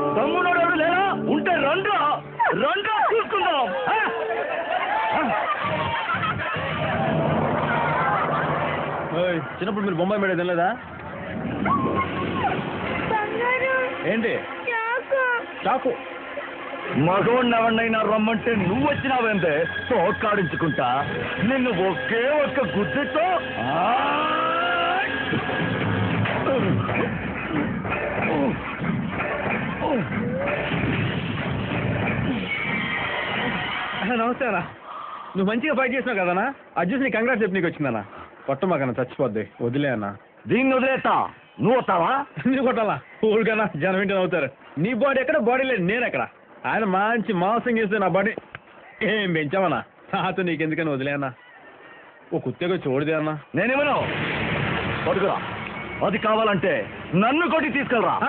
దమ్మునోడు ఎవడు లేరా ఉంటే రండ్రా రండ్రా చూసుకుందాం ఆ? ఆ? ఓయ్, చిన్నప్పుడు మీరు బొంబాయి మేడ తినలేదా బంగారు ఏంటి చాకు చాకు మగవాడిని ఎవరినైనా రమ్మంటే నువ్వు వచ్చినావేంటే తోకాడించుకుంటా నిన్ను ఒకే ఒక్క గుద్దుతో నమస్తే అన్న నువ్వు మంచిగా ఫైట్ చేసినావు కదనా అది చూసి నీ కంగ్రాట్స్ చెప్పి నీకు వచ్చిందన్న కొట్ట మాకన్నా చచ్చిపోద్ది వదిలే అన్న దీన్ని వదిలేస్తా నువ్వు వస్తావా నీ కొట్టాలా ఊరికన్నా జనం ఏంటి అవుతారు నీ బాడీ ఎక్కడ బాడీ లేదు నేను ఎక్కడ ఆయన మంచి మాంసం చేస్తే నా బాడీ ఏం పెంచామన్నా నాతో నీకెందుకని వదిలే అన్న ఓ కుత్తేగా చూడదే అన్న నేనేమను పడుకురా అది కావాలంటే నన్ను కొట్టి తీసుకెళ్ళరా